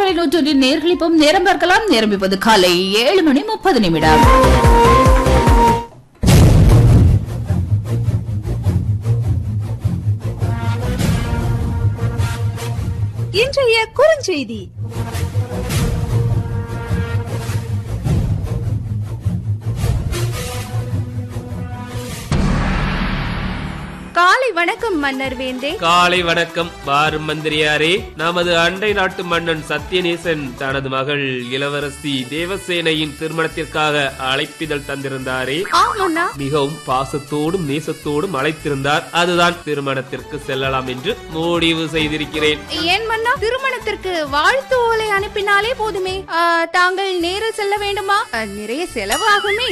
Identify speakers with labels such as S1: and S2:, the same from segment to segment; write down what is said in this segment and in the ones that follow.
S1: பண்பலை நூற்றொன்றில் நேர்களிப்பும் நேரம் பார்க்கலாம் நேரம் இப்போது காலை ஏழு மணி முப்பது நிமிடம்
S2: இன்றைய குறுஞ்செய்தி காலை வணக்கம் மன்னர் வேந்தே
S3: காலை வணக்கம் வாரும் மந்திரியாரே நமது அண்டை நாட்டு மன்னன் சத்யநேசன் தனது மகள் இளவரசி தேவசேனையின் திருமணத்திற்காக அழைப்பிதழ் தந்திருந்தாரே
S2: ஆமண்ணா
S3: மிகவும் பாசத்தோடும் நேசத்தோடும் அழைத்திருந்தார் அதுதான் திருமணத்திற்கு செல்லலாம் என்று முடிவு செய்திருக்கிறேன்
S2: ஏன் மன்னா திருமணத்திற்கு வாழ்த்து ஓலை அனுப்பினாலே போதுமே ஆ, தாங்கள் நேரில் செல்ல வேண்டுமா ஆ, நிறைய செலவாகுமே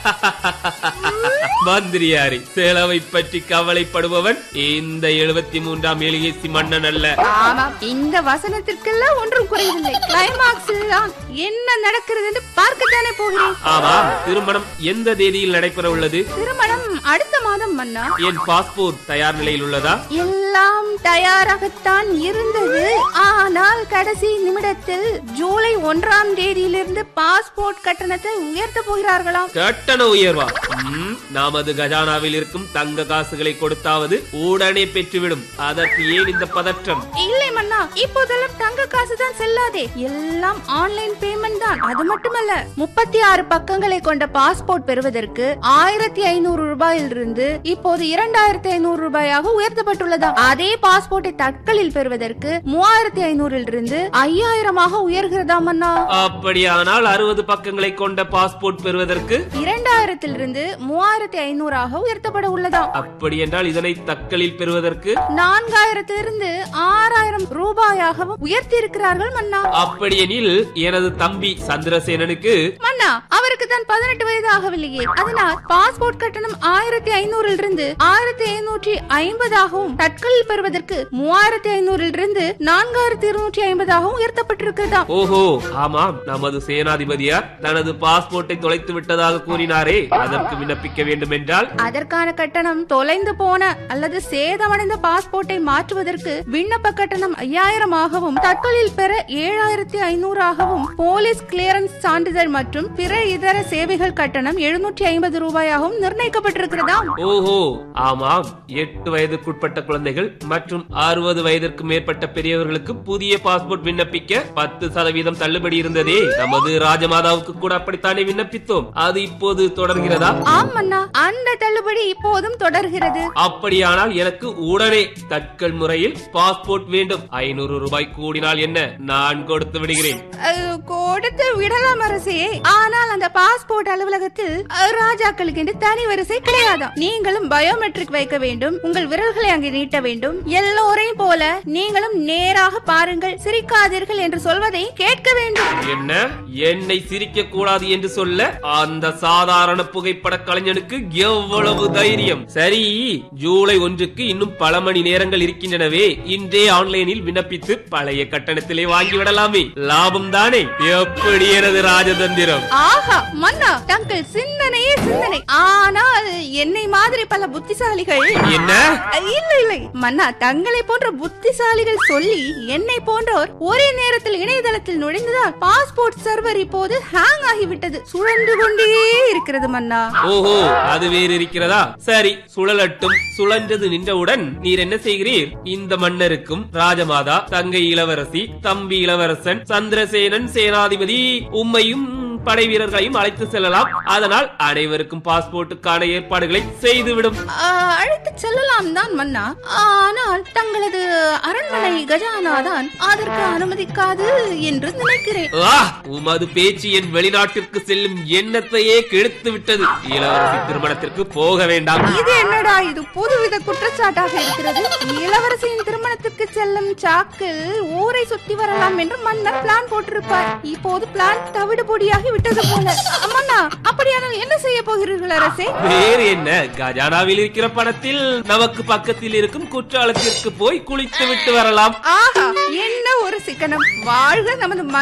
S3: மந்திரியாரே செலவை பற்றி கவலைப்படுபவன் இந்த எழுபத்தி மூன்றாம் எலிகேசி மன்னன் அல்ல
S2: ஆமாம் இந்த வசனத்திற்கெல்லாம் ஒன்றும் குறைவில்லை கிளைமாக்ஸில் தான் என்ன நடக்கிறது என்று பார்க்கத்தானே போகிறேன்
S3: ஆமா திருமணம் எந்த தேதியில் நடைபெற உள்ளது
S2: திருமணம் அடுத்த மாதம் மன்னா
S3: என் பாஸ்போர்ட் தயார் நிலையில் உள்ளதா
S2: எல்லாம் தயாராகத்தான் இருந்தது ஆனால் கடைசி நிமிடத்தில் ஜூலை ஒன்றாம் தேதியிலிருந்து பாஸ்போர்ட் கட்டணத்தை உயர்த்த போகிறார்களாம்
S3: கட்டண உயர்வா ம், நமது கஜானாவில் இருக்கும் தங்க காசுகளை கொடுத்தாவது உடனே பெற்றுவிடும் அதற்கு ஏன் இந்த பதற்றம்
S2: இல்லை மன்னா இப்போதெல்லாம் தங்க காசு தான் செல்லாதே எல்லாம் ஆன்லைன் பேமெண்ட் தான் அது மட்டுமல்ல முப்பத்தி ஆறு பக்கங்களை கொண்ட பாஸ்போர்ட் பெறுவதற்கு ஆயிரத்தி ஐநூறு ரூபாயிலிருந்து இப்போது இரண்டாயிரத்தி ஐநூறு ரூபாயாக உயர்த்தப்பட்டுள்ளதா அதே பாஸ்போர்ட்டை தட்களில் பெறுவதற்கு மூவாயிரத்தி ஐநூறில் இருந்து ஐயாயிரமாக உயர்கிறதா மன்னா
S3: அப்படியானால் அறுபது பக்கங்களை கொண்ட பாஸ்போர்ட் பெறுவதற்கு
S2: இரண்டாயிரத்திலிருந்து மூவாயிரத்தி ஐநூறாக உயர்த்தப்பட உள்ளதாம்
S3: அப்படி என்றால் இதனை தக்களில் பெறுவதற்கு
S2: நான்காயிரத்திலிருந்து ஆறாயிரம் ரூபாயாகவும் உயர்த்தி இருக்கிறார்கள் மன்னா
S3: அப்படியெனில் எனது தம்பி சந்திரசேனனுக்கு
S2: மன்னா அவருக்கு தான் பதினெட்டு வயது ஆகவில்லையே அதனால் பாஸ்போர்ட் கட்டணம் ஆயிரத்தி ஐநூறில் இருந்து ஆயிரத்தி ஐநூற்றி ஐம்பதாகவும் தட்களில் பெறுவதற்கு மூவாயிரத்தி ஐநூறில் இருந்து நான்காயிரத்தி இருநூற்றி ஐம்பதாகவும் உயர்த்தப்பட்டிருக்கிறதாம்
S3: ஓஹோ ஆமாம் நமது சேனாதிபதியார் தனது பாஸ்போர்ட்டை தொலைத்து விட்டதாக கூறினாரே அதற்கு விண்ணப்பிக்க வேண்டும் என்றால்
S2: அதற்கான கட்டணம் தொலைந்து போன அல்லது சேதமடைந்த பாஸ்போர்ட்டை மாற்றுவதற்கு விண்ணப்ப கட்டணம் ஐயாயிரம் ஆகவும் தட்களில் பெற ஏழாயிரத்தி ஐநூறாகவும் போலீஸ் கிளியரன்ஸ் சான்றிதழ் மற்றும் பிற இதர சேவைகள் கட்டணம் எழுநூற்றி ஐம்பது ரூபாயாகவும் நிர்ணயிக்கப்பட்டிருக்கிறதாம்
S3: ஓஹோ ஆமாம் எட்டு வயதுக்குட்பட்ட குழந்தைகள் மற்றும் அறுபது வயதிற்கு மேற்பட்ட பெரியவர்களுக்கு புதிய பாஸ்போர்ட் விண்ணப்பிக்க பத்து சதவீதம் தள்ளுபடி இருந்ததே நமது ராஜமாதாவுக்கு கூட அப்படித்தானே விண்ணப்பித்தோம் அது இப்போது தொடர்கிறதா
S2: ஆம் அண்ணா அந்த தள்ளுபடி இப்போதும் தொடர்கிறது
S3: அப்படியானால் எனக்கு உடனே தட்கல் முறையில் பாஸ்போர்ட் வேண்டும் ஐநூறு ரூபாய் கூடினால் என்ன நான் கொடுத்து விடுகிறேன்
S2: அஹ், கொடுத்து விடலாம் அரசே ஆனால் அந்த பாஸ்போர்ட் அலுவலகத்தில் அஹ், ராஜாக்களுக்கு என்று தனி வரிசை கிடையாதாம் நீங்களும் பயோமெட்ரிக் வைக்க வேண்டும் உங்கள் விரல்களை அங்கே நீட்ட வேண்டும் எல்லோரையும் போல நீங்களும் நேராக பாருங்கள் சிரிக்காதீர்கள் என்று சொல்வதை கேட்க வேண்டும்
S3: என்ன என்னை சிரிக்க கூடாது என்று சொல்ல அந்த சாதாரண புகைப்பட கலைஞனுக்கு எவ்வளவு தைரியம் சரி ஜூலை ஒன்றுக்கு இன்னும் பல மணி நேரங்கள் இருக்கின்றனவே இன்றே ஆன்லைனில் விண்ணப்பித்து பழைய கட்டணத்திலே வாங்கி விடலாமே லாபம் தானே எப்படி எனது ராஜதந்திரம்
S2: ஆஹா மன்னா தங்கள் சிந்தனையே சிந்தனை ஆனால் என்னை மாதிரி பல புத்திசாலிகள்
S3: என்ன
S2: அஹ், இல்லை இல்லை மன்னா தங்களை போன்ற புத்திசாலிகள் சொல்லி என்னை போன்றோர் ஒரே நேரத்தில் இணையதளத்தில் நுழைந்ததால் பாஸ்போர்ட் சர்வர் இப்போது ஹேங் ஆகிவிட்டது சுழன்று கொண்டே இருக்கிறது மன்னா
S3: ஓஹோ அது வேறு இருக்கிறதா சரி சுழலட்டும் சுழன்றது நின்றவுடன் நீர் என்ன செய்கிறீர் இந்த மன்னருக்கும் ராஜமாதா தங்கை இளவரசி தம்பி இளவரசன் சந்திரசேனன் சேனாதிபதி உம்மையும் படை வீரர்களையும் அழைத்து செல்லலாம் அதனால் அனைவருக்கும் பாஸ்போர்ட்டுக்கான ஏற்பாடுகளை செய்துவிடும்
S2: அஹ், அழைத்துச் செல்லலாம் தான் மன்னா ஆனால் தங்களது அரண்மனை கஜானா தான் அதற்கு அனுமதிக்காது என்று நினைக்கிறேன்
S3: ஆ, உமது பேச்சு என் வெளிநாட்டிற்கு செல்லும் எண்ணத்தையே கெடுத்து விட்டது இளவரசி திருமணத்திற்கு போக வேண்டாம்
S2: இது என்னடா இது புதுவித குற்றச்சாட்டாக இருக்கிறது இளவரசியின் திருமணத்துக்கு செல்லும் சாக்கில் ஊரை சுத்தி வரலாம் என்று மன்னர் பிளான் போட்டிருப்பார் இப்போது பிளான் தவிடு பொடியாகி விட்டது போல மன்னா அப்படியானால் என்ன செய்ய போகிறீர்கள் அரசே
S3: வேறு என்ன கஜானாவில் இருக்கிற பணத்தில் நமக்கு பக்கத்தில் இருக்கும் குற்றாலத்திற்கு போய் குளித்து விட்டு வரலாம்
S2: ஆஹா என்ன ஒரு சிக்கனம் வாழ்க நமது